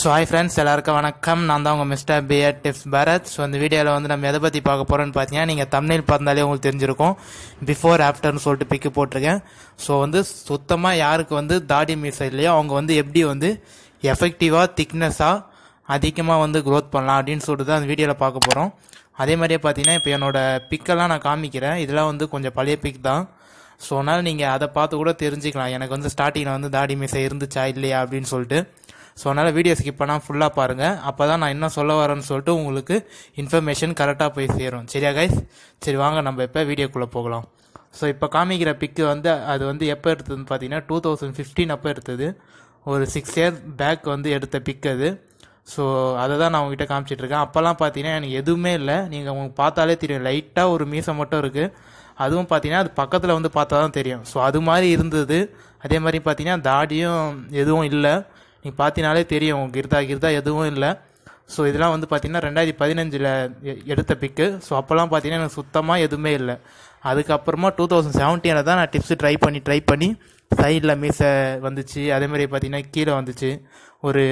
so hi friends எல்லாருக்கும் வணக்கம் நான் தான் உங்கள் mister beard tips Bharath so இந்த வீடியோவில் வந்து நம்ம எதை பற்றி பார்க்க போகிறோம்னு பார்த்தீங்கன்னா நீங்கள் தமிழில் பார்த்தாலே உங்களுக்கு தெரிஞ்சிருக்கும் பிஃபோர் ஆஃப்டர்னு சொல்லிட்டு பிக்கு போட்டிருக்கேன் ஸோ வந்து சுத்தமாக யாருக்கு வந்து தாடி மீசை இல்லையோ அவங்க வந்து எப்படி வந்து எஃபெக்டிவாக திக்னஸாக அதிகமாக வந்து க்ரோத் பண்ணலாம் அப்படின்னு சொல்லிட்டு தான் அந்த வீடியோவில் பார்க்க போகிறோம் அதே மாதிரியே பார்த்தீங்கன்னா இப்போ என்னோட பிக்கெல்லாம் நான் காமிக்கிறேன் இதெல்லாம் வந்து கொஞ்சம் பழைய பிக் தான் ஸோ அதனால் நீங்கள் அதை பார்த்து கூட தெரிஞ்சுக்கலாம் எனக்கு வந்து ஸ்டார்டிங்கில் வந்து தாடி மீசை இருந்துச்சா இல்லையா அப்படின்னு சொல்லிட்டு ஸோ அதனால் வீடியோ ஸ்கிப் பண்ணால் ஃபுல்லாக பாருங்கள் அப்போ தான் நான் என்ன சொல்ல வரேன்னு சொல்லிட்டு உங்களுக்கு இன்ஃபர்மேஷன் கரெக்டாக போய் சேரும் சரியா கைஸ் சரி வாங்க நம்ம இப்போ வீடியோக்குள்ளே போகலாம் ஸோ இப்போ காமிக்கிற பிக்கு வந்து அது வந்து எப்போ எடுத்ததுன்னு பார்த்தீங்கன்னா டூ தௌசண்ட் ஃபிஃப்டீன் அப்போ எடுத்தது ஒரு சிக்ஸ் இயர் பேக் வந்து எடுத்த பிக் அது ஸோ அதை தான் நான் உங்ககிட்ட காமிச்சிட்டு இருக்கேன் அப்போல்லாம் பார்த்தீங்கன்னா எனக்கு எதுவுமே இல்லை நீங்கள் உங்களுக்கு பார்த்தாலே தெரியும் லைட்டாக ஒரு மீசை மட்டும் இருக்குது அதுவும் பார்த்தீங்கன்னா அது பக்கத்தில் வந்து பார்த்தா தான் தெரியும் ஸோ அது மாதிரி இருந்தது அதே மாதிரி பார்த்தீங்கன்னா தாடியும் எதுவும் இல்லை நீங்கள் பார்த்தீங்கனாலே தெரியும் உங்களுக்கு கிருதா கிருதா எதுவும் இல்லை ஸோ இதெல்லாம் வந்து பார்த்தீங்கன்னா ரெண்டாயிரத்தி பதினஞ்சில் எடுத்த பிக்கு ஸோ அப்போல்லாம் பார்த்தீங்கன்னா எனக்கு சுத்தமாக எதுவுமே இல்லை அதுக்கப்புறமா டூ தௌசண்ட் செவன்டீனில் தான் நான் டிப்ஸ் ட்ரை பண்ணி ட்ரை பண்ணி சைடில் மீசை வந்துச்சு அதே மாதிரி பார்த்தீங்கன்னா கீழே வந்துச்சு ஒரு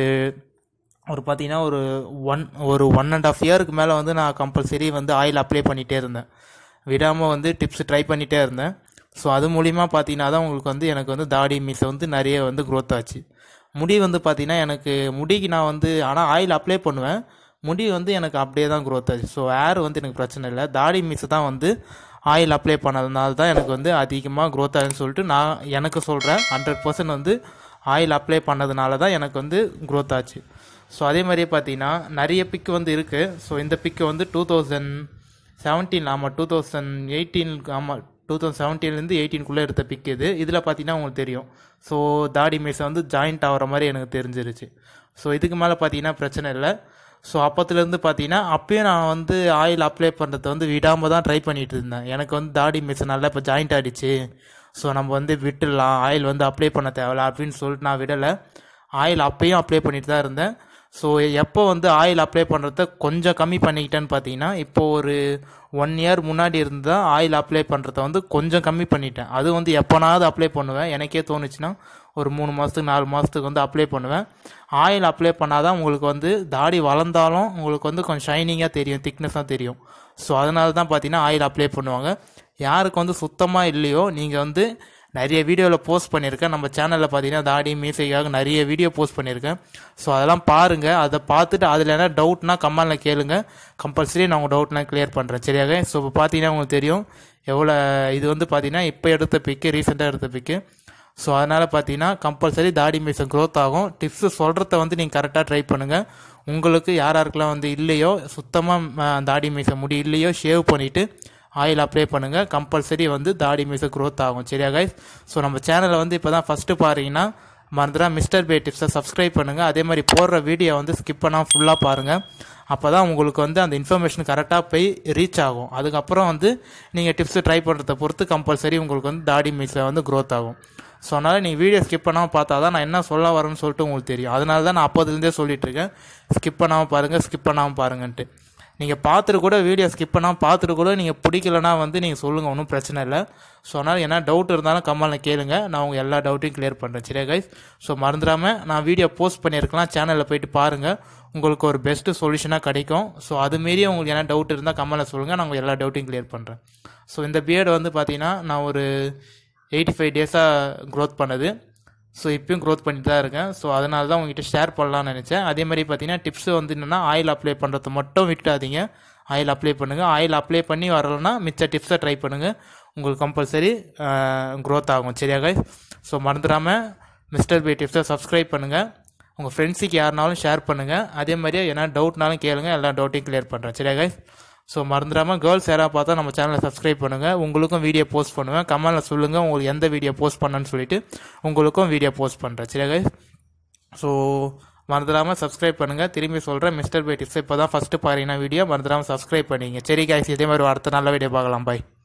ஒரு பார்த்தீங்கன்னா ஒரு ஒன் ஒரு ஒன் அண்ட் ஆஃப் இயருக்கு மேலே வந்து நான் கம்பல்சரி வந்து ஆயில் அப்ளை பண்ணிகிட்டே இருந்தேன் விடாமல் வந்து டிப்ஸ் ட்ரை பண்ணிகிட்டே இருந்தேன் ஸோ அது மூலிமா பார்த்தீங்கன்னா தான் உங்களுக்கு வந்து எனக்கு வந்து தாடி மீசை வந்து நிறைய வந்து க்ரோத் ஆச்சு முடி வந்து பார்த்தீங்கன்னா எனக்கு முடிக்கு நான் வந்து ஆனால் ஆயில் அப்ளை பண்ணுவேன் முடி வந்து எனக்கு அப்படியே தான் க்ரோத் ஆச்சு ஸோ ஹேர் வந்து எனக்கு பிரச்சனை இல்லை தாடி மீசை தான் வந்து ஆயில் அப்ளை பண்ணதுனால தான் எனக்கு வந்து அதிகமாக க்ரோத் ஆகுதுன்னு சொல்லிட்டு நான் எனக்கு சொல்கிறேன் ஹண்ட்ரட் பர்சன்ட் வந்து ஆயில் அப்ளை பண்ணதுனால தான் எனக்கு வந்து க்ரோத் ஆச்சு ஸோ அதே மாதிரியே பார்த்தீங்கன்னா நிறைய பிக்கு வந்து இருக்குது ஸோ இந்த பிக்கு வந்து டூ தௌசண்ட் செவன்டீன் ஆமாம் டூ தௌசண்ட் எயிட்டீன் ஆமாம் டூ தௌசண்ட் செவன்டீன்லேருந்து எயிட்டீனுக்குள்ளே எடுத்த பிக் இது இதில் பார்த்தீங்கன்னா உங்களுக்கு தெரியும் ஸோ தாடி மீசை வந்து ஜாயிண்ட் ஆகிற மாதிரி எனக்கு தெரிஞ்சிருச்சு ஸோ இதுக்கு மேலே பார்த்தீங்கன்னா பிரச்சனை இல்லை ஸோ அப்போத்துலேருந்து பார்த்தீங்கன்னா அப்பயும் நான் வந்து ஆயில் அப்ளை பண்ணுறத வந்து விடாமல் தான் ட்ரை பண்ணிட்டு இருந்தேன் எனக்கு வந்து தாடி மீசை நல்லா இப்போ ஜாயிண்ட் ஆகிடுச்சு ஸோ நம்ம வந்து விட்டுடலாம் ஆயில் வந்து அப்ளை பண்ண தேவையில்ல அப்படின்னு சொல்லிட்டு நான் விடலை ஆயில் அப்பயும் அப்ளை பண்ணிட்டு தான் இருந்தேன் ஸோ எப்போ வந்து ஆயில் அப்ளை பண்ணுறத கொஞ்சம் கம்மி பண்ணிக்கிட்டேன்னு பார்த்தீங்கன்னா இப்போ ஒரு ஒன் இயர் முன்னாடி இருந்தால் ஆயில் அப்ளை பண்ணுறத வந்து கொஞ்சம் கம்மி பண்ணிட்டேன் அது வந்து எப்போனாவது அப்ளை பண்ணுவேன் எனக்கே தோணுச்சுன்னா ஒரு மூணு மாதத்துக்கு நாலு மாதத்துக்கு வந்து அப்ளை பண்ணுவேன் ஆயில் அப்ளை பண்ணாதான் உங்களுக்கு வந்து தாடி வளர்ந்தாலும் உங்களுக்கு வந்து கொஞ்சம் ஷைனிங்காக தெரியும் திக்னஸாக தெரியும் ஸோ அதனால தான் பார்த்தீங்கன்னா ஆயில் அப்ளை பண்ணுவாங்க யாருக்கு வந்து சுத்தமாக இல்லையோ நீங்கள் வந்து நிறைய வீடியோவில் போஸ்ட் பண்ணியிருக்கேன் நம்ம சேனலில் பார்த்தீங்கன்னா தாடி மீசைக்காக நிறைய வீடியோ போஸ்ட் பண்ணியிருக்கேன் ஸோ அதெல்லாம் பாருங்கள் அதை பார்த்துட்டு அதில் என்ன டவுட்னா கமெண்டில் கேளுங்க கம்பல்சரி நான் உங்கள் டவுட்னா கிளியர் பண்ணுறேன் சரியாக ஸோ இப்போ பார்த்தீங்கன்னா உங்களுக்கு தெரியும் எவ்வளோ இது வந்து பார்த்தீங்கன்னா இப்போ எடுத்த பிக்கு ரீசெண்டாக எடுத்த பிக்கு ஸோ அதனால் பார்த்தீங்கன்னா கம்பல்சரி தாடி மீசை க்ரோத் ஆகும் டிப்ஸு சொல்கிறத வந்து நீங்கள் கரெக்டாக ட்ரை பண்ணுங்கள் உங்களுக்கு யார் யாருக்கெல்லாம் வந்து இல்லையோ சுத்தமாக தாடி மீசை முடி இல்லையோ ஷேவ் பண்ணிவிட்டு ஆயில் அப்ளை பண்ணுங்கள் கம்பல்சரி வந்து தாடி மீசை க்ரோத் ஆகும் சரியா கைஸ் ஸோ நம்ம சேனலை வந்து இப்போ தான் ஃபஸ்ட்டு பாருங்கன்னா மறந்துடா மிஸ்டர் பே டிப்ஸை சப்ஸ்கிரைப் பண்ணுங்கள் அதே மாதிரி போடுற வீடியோ வந்து ஸ்கிப் பண்ணால் ஃபுல்லாக பாருங்கள் அப்போ தான் உங்களுக்கு வந்து அந்த இன்ஃபர்மேஷன் கரெக்டாக போய் ரீச் ஆகும் அதுக்கப்புறம் வந்து நீங்கள் டிப்ஸு ட்ரை பண்ணுறத பொறுத்து கம்பல்சரி உங்களுக்கு வந்து தாடி மீசை வந்து க்ரோத் ஆகும் ஸோ அதனால் நீங்கள் வீடியோ ஸ்கிப் பண்ணாமல் பார்த்தா தான் நான் என்ன சொல்ல வரேன்னு சொல்லிட்டு உங்களுக்கு தெரியும் அதனால தான் நான் அப்போதுலேருந்தே சொல்லிட்டு இருக்கேன் ஸ்கிப் பண்ணாமல் பாருங்கள் ஸ்கிப் பண்ணாமல் பாருங்கன்ட்டு நீங்கள் பார்த்துட்டு கூட வீடியோ ஸ்கிப் பண்ணாமல் பார்த்துட்டு கூட நீங்கள் பிடிக்கலனா வந்து நீங்கள் சொல்லுங்கள் ஒன்றும் பிரச்சனை இல்லை ஸோ அதனால் என்ன டவுட் இருந்தாலும் கம்மலில் கேளுங்க நான் உங்கள் எல்லா டவுட்டையும் கிளியர் பண்ணுறேன் சரியா கைஸ் ஸோ மறந்துடாமல் நான் வீடியோ போஸ்ட் பண்ணியிருக்கலாம் சேனலில் போயிட்டு பாருங்கள் உங்களுக்கு ஒரு பெஸ்ட்டு சொல்யூஷனாக கிடைக்கும் ஸோ அதுமாரி உங்களுக்கு என்ன டவுட் இருந்தால் கம்மலில் சொல்லுங்கள் நான் உங்கள் எல்லா டவுட்டையும் கிளியர் பண்ணுறேன் ஸோ இந்த பிஎட் வந்து பார்த்தீங்கன்னா நான் ஒரு எயிட்டி ஃபைவ் டேஸாக க்ரோத் பண்ணது ஸோ இப்பயும் க்ரோத் பண்ணிட்டு தான் இருக்கேன் ஸோ அதனால தான் உங்ககிட்ட ஷேர் பண்ணலாம்னு நினச்சேன் அதே மாதிரி பார்த்தீங்கன்னா டிப்ஸ் வந்து என்னென்னா ஆயில் அப்ளை பண்ணுறத மட்டும் விட்டுடாதீங்க ஆயில் அப்ளை பண்ணுங்கள் ஆயில் அப்ளை பண்ணி வரலன்னா மிச்ச டிப்ஸை ட்ரை பண்ணுங்கள் உங்களுக்கு கம்பல்சரி க்ரோத் ஆகும் சரியா கைஸ் ஸோ மறந்துடாமல் மிஸ்டர் பே டிப்ஸை சப்ஸ்கிரைப் பண்ணுங்கள் உங்கள் ஃப்ரெண்ட்ஸுக்கு யாருனாலும் ஷேர் பண்ணுங்கள் அதே மாதிரியே என்ன டவுட்னாலும் கேளுங்க எல்லா டவுட்டையும் கிளியர் பண்ணுறேன் சரியா கைஸ் ஸோ மறந்துடாமல் கேர்ள்ஸ் யாராவது பார்த்தா நம்ம சேனலை சப்ஸ்கிரைப் பண்ணுங்கள் உங்களுக்கும் வீடியோ போஸ்ட் பண்ணுவேன் கமெண்டில் சொல்லுங்கள் உங்களுக்கு எந்த வீடியோ போஸ்ட் பண்ணேன்னு சொல்லிட்டு உங்களுக்கும் வீடியோ போஸ்ட் பண்ணுறேன் சரியா கைஸ் ஸோ மறந்துடாமல் சப்ஸ்கிரைப் பண்ணுங்கள் திரும்பி சொல்கிறேன் மிஸ்டர் பை டிப்ஸ் இப்போ தான் ஃபஸ்ட்டு பாருங்கன்னா வீடியோ மறந்துடாமல் சப்ஸ்கிரைப் பண்ணிங்க சரி கைஸ் இதே மாதிரி அடுத்த நல்ல வீடியோ பார்க்கலாம் பாய்